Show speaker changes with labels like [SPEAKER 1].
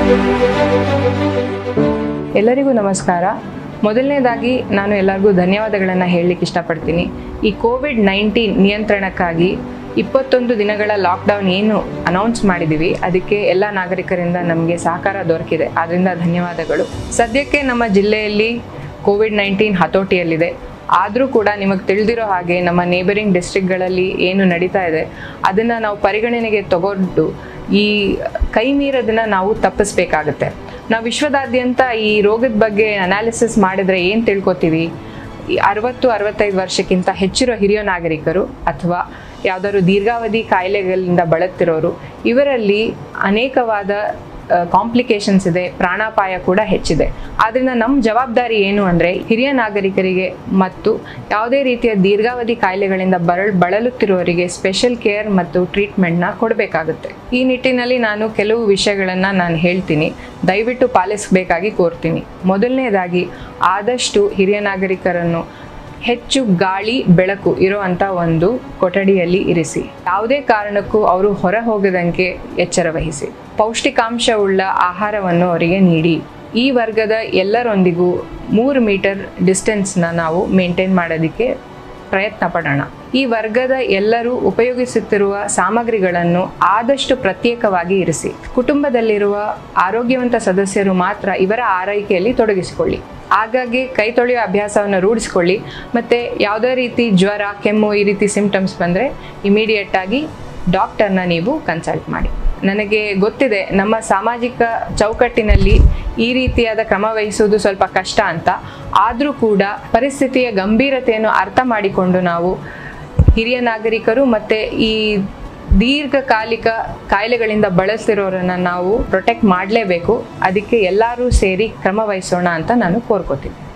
[SPEAKER 1] ಎಲ್ಲರಿಗೂ ನಮಸ್ಕಾರ ಮೊದಲನೇದಾಗಿ ನಾನು ಎಲ್ಲರಿಗೂ ಧನ್ಯವಾದಗಳನ್ನು ಹೇಳಲಿಕ್ಕೆ ಇಷ್ಟಪಡ್ತೀನಿ ಈ ಕೋವಿಡ್ ನೈನ್ಟೀನ್ ನಿಯಂತ್ರಣಕ್ಕಾಗಿ ಇಪ್ಪತ್ತೊಂದು ದಿನಗಳ ಲಾಕ್ಡೌನ್ ಏನು ಅನೌನ್ಸ್ ಮಾಡಿದ್ದೀವಿ ಅದಕ್ಕೆ ಎಲ್ಲ ನಾಗರಿಕರಿಂದ ನಮಗೆ ಸಹಕಾರ ದೊರಕಿದೆ ಆದ್ದರಿಂದ ಧನ್ಯವಾದಗಳು ಸದ್ಯಕ್ಕೆ ನಮ್ಮ ಜಿಲ್ಲೆಯಲ್ಲಿ ಕೋವಿಡ್ ನೈನ್ಟೀನ್ ಹತೋಟಿಯಲ್ಲಿದೆ ಆದರೂ ಕೂಡ ನಿಮಗೆ ತಿಳಿದಿರೋ ಹಾಗೆ ನಮ್ಮ ನೇಬರಿಂಗ್ ಡಿಸ್ಟ್ರಿಕ್ಟ್ಗಳಲ್ಲಿ ಏನು ನಡೀತಾ ಇದೆ ಅದನ್ನು ನಾವು ಪರಿಗಣನೆಗೆ ತಗೊಂಡು ಈ ಕೈ ಮೀರೋದನ್ನ ನಾವು ತಪ್ಪಿಸ್ಬೇಕಾಗತ್ತೆ ನಾವು ವಿಶ್ವದಾದ್ಯಂತ ಈ ರೋಗದ ಬಗ್ಗೆ ಅನಾಲಿಸಿಸ್ ಮಾಡಿದ್ರೆ ಏನು ತಿಳ್ಕೊತೀವಿ ಈ ಅರವತ್ತು ಅರವತ್ತೈದು ವರ್ಷಕ್ಕಿಂತ ಹೆಚ್ಚಿರೋ ಹಿರಿಯ ನಾಗರಿಕರು ಅಥವಾ ಯಾವ್ದಾದ್ರು ದೀರ್ಘಾವಧಿ ಕಾಯಿಲೆಗಳಿಂದ ಬಳಲ್ತಿರೋರು ಇವರಲ್ಲಿ ಅನೇಕವಾದ ಕಾಂಪ್ಲಿಕೇಶನ್ಸ್ ಇದೆ ಪ್ರಾಣಾಪಾಯ ಕೂಡ ಹೆಚ್ಚಿದೆ ಆದ್ರಿಂದ ನಮ್ಮ ಜವಾಬ್ದಾರಿ ಏನು ಅಂದರೆ ಹಿರಿಯ ನಾಗರಿಕರಿಗೆ ಮತ್ತು ಯಾವುದೇ ರೀತಿಯ ದೀರ್ಘಾವಧಿ ಕಾಯಿಲೆಗಳಿಂದ ಬರಳ್ ಬಳಲುತ್ತಿರುವವರಿಗೆ ಸ್ಪೆಷಲ್ ಕೇರ್ ಮತ್ತು ಟ್ರೀಟ್ಮೆಂಟ್ನ ಕೊಡಬೇಕಾಗುತ್ತೆ ಈ ನಿಟ್ಟಿನಲ್ಲಿ ನಾನು ಕೆಲವು ವಿಷಯಗಳನ್ನು ನಾನು ಹೇಳ್ತೀನಿ ದಯವಿಟ್ಟು ಪಾಲಿಸಬೇಕಾಗಿ ಕೋರ್ತೀನಿ ಮೊದಲನೇದಾಗಿ ಆದಷ್ಟು ಹಿರಿಯ ನಾಗರಿಕರನ್ನು ಹೆಚ್ಚು ಗಾಳಿ ಬೆಳಕು ಇರುವಂಥ ಒಂದು ಕೊಠಡಿಯಲ್ಲಿ ಇರಿಸಿ ಯಾವುದೇ ಕಾರಣಕ್ಕೂ ಅವರು ಹೊರ ಹೋಗದಂಗೆ ಎಚ್ಚರ ವಹಿಸಿ ಪೌಷ್ಟಿಕಾಂಶವುಳ್ಳ ಆಹಾರವನ್ನು ಅವರಿಗೆ ನೀಡಿ ಈ ವರ್ಗದ ಎಲ್ಲರೊಂದಿಗೂ ಮೂರು ಮೀಟರ್ ಡಿಸ್ಟೆನ್ಸ್ನ ನಾವು ಮೇಂಟೈನ್ ಮಾಡೋದಕ್ಕೆ ಪ್ರಯತ್ನ ಪಡೋಣ ಈ ವರ್ಗದ ಎಲ್ಲರೂ ಉಪಯೋಗಿಸುತ್ತಿರುವ ಸಾಮಗ್ರಿಗಳನ್ನು ಆದಷ್ಟು ಪ್ರತ್ಯೇಕವಾಗಿ ಇರಿಸಿ ಕುಟುಂಬದಲ್ಲಿರುವ ಆರೋಗ್ಯವಂತ ಸದಸ್ಯರು ಮಾತ್ರ ಇವರ ಆರೈಕೆಯಲ್ಲಿ ತೊಡಗಿಸಿಕೊಳ್ಳಿ ಆಗಾಗ್ಗೆ ಕೈ ತೊಳೆಯೋ ಅಭ್ಯಾಸವನ್ನು ರೂಢಿಸ್ಕೊಳ್ಳಿ ಮತ್ತು ಯಾವುದೇ ರೀತಿ ಜ್ವರ ಕೆಮ್ಮು ಈ ರೀತಿ ಸಿಂಪ್ಟಮ್ಸ್ ಬಂದರೆ ಇಮಿಡಿಯೇಟ್ ಆಗಿ ಡಾಕ್ಟರ್ನ ನೀವು ಕನ್ಸಲ್ಟ್ ಮಾಡಿ ನನಗೆ ಗೊತ್ತಿದೆ ನಮ್ಮ ಸಾಮಾಜಿಕ ಚೌಕಟ್ಟಿನಲ್ಲಿ ಈ ರೀತಿಯಾದ ಕ್ರಮ ವಹಿಸುವುದು ಸ್ವಲ್ಪ ಕಷ್ಟ ಅಂತ ಆದರೂ ಕೂಡ ಪರಿಸ್ಥಿತಿಯ ಗಂಭೀರತೆಯನ್ನು ಅರ್ಥ ಮಾಡಿಕೊಂಡು ನಾವು ಹಿರಿಯ ನಾಗರಿಕರು ಮತ್ತು ಈ ದೀರ್ಘಕಾಲಿಕ ಕಾಯಿಲೆಗಳಿಂದ ಬಳಸ್ತಿರೋರನ್ನ ನಾವು ಪ್ರೊಟೆಕ್ಟ್ ಮಾಡಲೇಬೇಕು ಅದಕ್ಕೆ ಎಲ್ಲರೂ ಸೇರಿ ಕ್ರಮ ವಹಿಸೋಣ ಅಂತ ನಾನು ಕೋರ್ಕೋತೀನಿ